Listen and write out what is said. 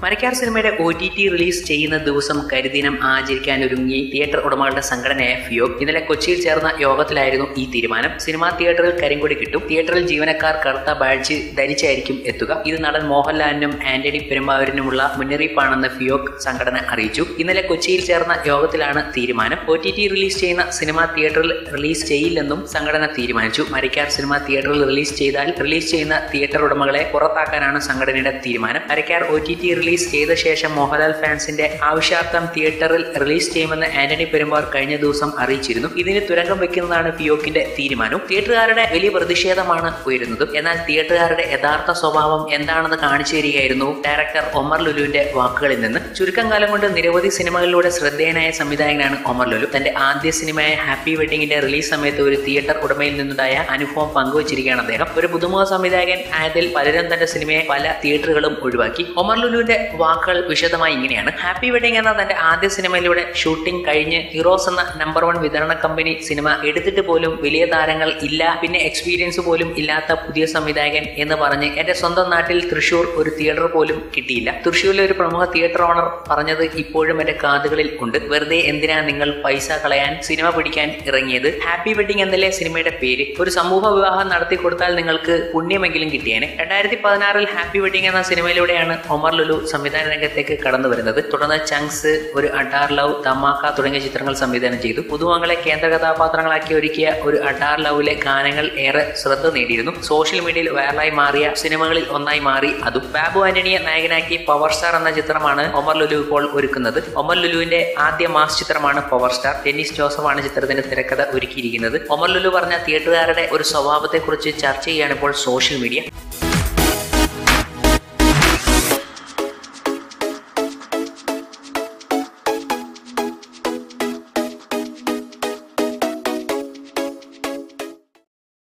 മരക്കാർ സിനിമയുടെ O T T release ചെയ്യുന്ന ദിവസം കരിദിനം ആചരിക്കാൻ ഒരുങ്ങി തിയേറ്റർ ഉടമകളുടെ സംഘടനയായ ഫിയോ ഇന്നലെ കൊച്ചിയിൽ ചേർന്ന യോഗത്തിലായിരുന്നു ഈ തീരുമാനം സിനിമാ തിയേറ്ററിൽ കരിങ്കൊടി കിട്ടും തിയേറ്ററിൽ ജീവനക്കാർ കറുത്ത ബാഡ്ജ് ധരിച്ചായിരിക്കും എത്തുക ഇത് നടൻ മോഹൻലാലിനും ആന്റണി പെരുമ്പാവൂരിനുമുള്ള മുന്നറിയിപ്പാണെന്ന് ഫിയോക് സംഘടന അറിയിച്ചു ഇന്നലെ കൊച്ചിയിൽ ചേർന്ന യോഗത്തിലാണ് തീരുമാനം ഒ ടി ടി റിലീസ് ചെയ്യുന്ന സിനിമാ തിയേറ്ററിൽ റിലീസ് ചെയ്യില്ലെന്നും സംഘടന തീരുമാനിച്ചു മരക്കാർ സിനിമ തിയേറ്ററിൽ റിലീസ് ചെയ്താൽ റിലീസ് ചെയ്യുന്ന തിയേറ്റർ ഉടമകളെ പുറത്താക്കാനാണ് സംഘടനയുടെ തീരുമാനം Marakkar O T T release ചെയ്ത ശേഷം മോഹൻലാൽ ഫാൻസിന്റെ ആവശ്യാർത്ഥം തിയേറ്ററിൽ റിലീസ് ചെയ്യുമെന്ന് ആന്റണി പെരുമ്പാവൂർ കഴിഞ്ഞ ദിവസം അറിയിച്ചിരുന്നു ഇതിന് തുരങ്കം വെക്കുന്നതാണ് ഫിയോക്കിന്റെ തീരുമാനവും തിയേറ്ററുകാരുടെ വലിയ പ്രതിഷേധമാണ് ഉയരുന്നതും എന്നാൽ തിയേറ്ററുകാരുടെ യഥാർത്ഥ സ്വഭാവം എന്താണെന്ന് കാണിച്ചു തരികയായിരുന്നു ഡയറക്ടർ ഒമർ ലുലുവിന്റെ വാക്കുകളിൽ നിന്ന് ചുരുക്കം കാലം കൊണ്ട് നിരവധി സിനിമകളിലൂടെ ശ്രദ്ധേയനായ സംവിധായകനാണ് ഒമർ ലുലു തന്റെ ആദ്യ സിനിമയായ ഹാപ്പി വെഡിങ്ങിന്റെ റിലീസ് സമയത്ത് ഒരു തിയേറ്റർ ഉടമയിൽ നിന്നുണ്ടായ അനുഭവം പങ്കുവച്ചിരിക്കുകയാണ് അദ്ദേഹം ഒരു പുതുമുഖ സംവിധായകൻ ആയതിൽ പലരും തന്റെ സിനിമയെ പല തിയേറ്ററുകളും ഒഴിവാക്കി ഒമർ ലുലുവിന്റെ വാക്കുകൾ വിശദമായി ഇങ്ങനെയാണ് ഹാപ്പി വെഡിങ് എന്ന തന്റെ ആദ്യ സിനിമയിലൂടെ ഷൂട്ടിംഗ് കഴിഞ്ഞ് ഹീറോസ് എന്ന നമ്പർ വൺ വിതരണ കമ്പനി സിനിമ എടുത്തിട്ട് പോലും വലിയ താരങ്ങൾ ഇല്ല പിന്നെ എക്സ്പീരിയൻസ് പോലും ഇല്ലാത്ത പുതിയ സംവിധായകൻ എന്ന് പറഞ്ഞ് എന്റെ സ്വന്തം നാട്ടിൽ തൃശൂർ ഒരു തിയേറ്റർ പോലും കിട്ടിയില്ല തൃശ്ശൂരിലെ ഒരു പ്രമുഖ തിയേറ്റർ ഓണർ പറഞ്ഞത് ഇപ്പോഴും എന്റെ കാതുകളിൽ ഉണ്ട് വെറുതെ എന്തിനാ നിങ്ങൾ പൈസ കളയാൻ സിനിമ പിടിക്കാൻ ഇറങ്ങിയത് ഹാപ്പി വെഡിങ് എന്നല്ലേ സിനിമയുടെ പേര് ഒരു സമൂഹ വിവാഹം നടത്തി കൊടുത്താൽ നിങ്ങൾക്ക് പുണ്യമെങ്കിലും കിട്ടിയേനെ രണ്ടായിരത്തി പതിനാറിൽ ഹാപ്പി വെഡിങ് എന്ന സിനിമയിലൂടെയാണ് ഒമർ ലുലു സംവിധാന രംഗത്തേക്ക് കടന്നു വരുന്നത് തുടർന്ന് ചങ്സ് ഒരു അഡാർ ലവ് തമാക്ക തുടങ്ങിയ ചിത്രങ്ങൾ സംവിധാനം ചെയ്തു പുതുമങ്ങളെ കേന്ദ്ര കഥാപാത്രങ്ങളാക്കി ഒരുക്കിയ ഒരു അഡാർ ലവിലെ ഗാനങ്ങൾ ഏറെ ശ്രദ്ധ നേടിയിരുന്നു സോഷ്യൽ മീഡിയയിൽ വൈറലായി മാറിയ സിനിമകളിൽ ഒന്നായി മാറി അതും ബാബു ആന്റണിയെ നായകനാക്കി പവർ സ്റ്റാർ എന്ന ചിത്രമാണ് ഒമർ ലുലു ഇപ്പോൾ ഒരുക്കുന്നത് ഒമർ ലുലുവിന്റെ ആദ്യ മാസ് ചിത്രമാണ് പവർ സ്റ്റാർ ടെന്നിസ് ജോസഫാണ് ചിത്രത്തിന്റെ തിരക്കഥ ഒരുക്കിയിരിക്കുന്നത് ഒമർ ലുലു പറഞ്ഞ തിയേറ്ററുകാരുടെ ഒരു സ്വഭാവത്തെക്കുറിച്ച് ചർച്ച ചെയ്യാണ് ഇപ്പോൾ സോഷ്യൽ മീഡിയ